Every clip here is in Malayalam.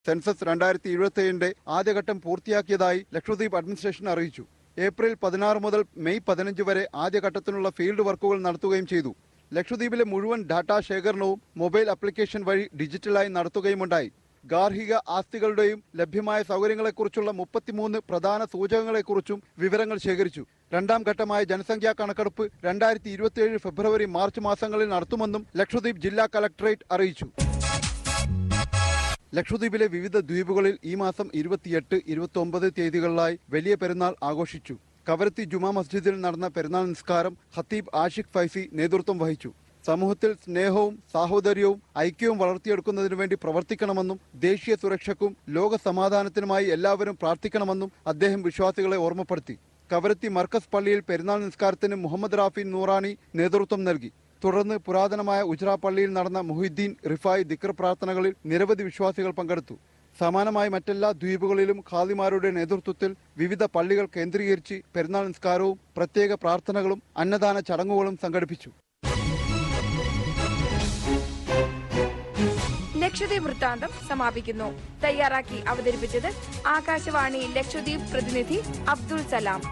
സെൻസസ് രണ്ടായിരത്തി ഇരുപത്തിയേഴിന്റെ ആദ്യഘട്ടം പൂർത്തിയാക്കിയതായി ലക്ഷദ്വീപ് അഡ്മിനിസ്ട്രേഷൻ അറിയിച്ചു ഏപ്രിൽ പതിനാറ് മുതൽ മെയ് പതിനഞ്ച് വരെ ആദ്യഘട്ടത്തിനുള്ള ഫീൽഡ് വർക്കുകൾ നടത്തുകയും ചെയ്തു ലക്ഷദ്വീപിലെ മുഴുവൻ ഡാറ്റാ ശേഖരണവും മൊബൈൽ ആപ്ലിക്കേഷൻ വഴി ഡിജിറ്റലായി നടത്തുകയുമുണ്ടായി ഗാർഹിക ആസ്തികളുടെയും ലഭ്യമായ സൗകര്യങ്ങളെക്കുറിച്ചുള്ള മുപ്പത്തിമൂന്ന് പ്രധാന സൂചകങ്ങളെക്കുറിച്ചും വിവരങ്ങൾ ശേഖരിച്ചു രണ്ടാം ഘട്ടമായ ജനസംഖ്യാ കണക്കെടുപ്പ് രണ്ടായിരത്തി ഇരുപത്തിയേഴ് ഫെബ്രുവരി മാർച്ച് മാസങ്ങളിൽ നടത്തുമെന്നും ലക്ഷദ്വീപ് ജില്ലാ കലക്ടറേറ്റ് അറിയിച്ചു ലക്ഷദ്വീപിലെ വിവിധ ദ്വീപുകളിൽ ഈ മാസം ഇരുപത്തിയെട്ട് ഇരുപത്തി ഒമ്പത് തീയതികളിലായി വലിയ പെരുന്നാൾ ആഘോഷിച്ചു കവരത്തി ജുമാ മസ്ജിദിൽ നടന്ന പെരുന്നാൾ നിസ്കാരം ഖത്തീബ് ആഷിഖ് ഫൈസി നേതൃത്വം വഹിച്ചു സമൂഹത്തിൽ സ്നേഹവും സാഹോദര്യവും ഐക്യവും വളർത്തിയെടുക്കുന്നതിനു വേണ്ടി പ്രവർത്തിക്കണമെന്നും ദേശീയ സുരക്ഷയ്ക്കും ലോക സമാധാനത്തിനുമായി എല്ലാവരും പ്രാർത്ഥിക്കണമെന്നും അദ്ദേഹം വിശ്വാസികളെ ഓർമ്മപ്പെടുത്തി കവരത്തി മർക്കസ് പള്ളിയിൽ പെരുന്നാൾ നിസ്കാരത്തിന് മുഹമ്മദ് റാഫി നൂറാനി നേതൃത്വം നൽകി തുടർന്ന് പുരാതനമായ ഉജ്ര പള്ളിയിൽ നടന്ന മുഹിദ്ദീൻ റിഫായ് ദിക്ർ പ്രാർത്ഥനകളിൽ നിരവധി വിശ്വാസികൾ പങ്കെടുത്തു സമാനമായി മറ്റെല്ലാ ദ്വീപുകളിലും ഖാദിമാരുടെ നേതൃത്വത്തിൽ വിവിധ പള്ളികൾ കേന്ദ്രീകരിച്ച് പെരുന്നാൾ നിസ്കാരവും പ്രത്യേക പ്രാർത്ഥനകളും അന്നദാന ചടങ്ങുകളും സംഘടിപ്പിച്ചു ലക്ഷദ്വീപ് വൃത്താന്തം സമാപിക്കുന്നു തയ്യാറാക്കി അവതരിപ്പിച്ചത് ആകാശവാണി ലക്ഷദ്വീപ് പ്രതിനിധി അബ്ദുൾ സലാം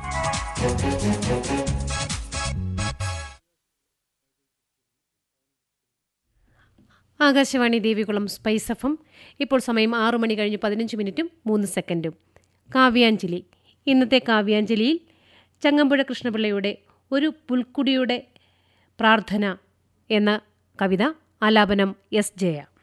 ആകാശവാണി ദേവികുളം സ്പൈസ് എഫം ഇപ്പോൾ സമയം ആറു മണി കഴിഞ്ഞ് പതിനഞ്ച് മിനിറ്റും മൂന്ന് സെക്കൻഡും കാവ്യാഞ്ജലി ഇന്നത്തെ കാവ്യാഞ്ജലിയിൽ ചങ്ങമ്പുഴ കൃഷ്ണപിള്ളയുടെ ഒരു പുൽക്കുടിയുടെ പ്രാർത്ഥന എന്ന കവിത ആലാപനം എസ് ജയ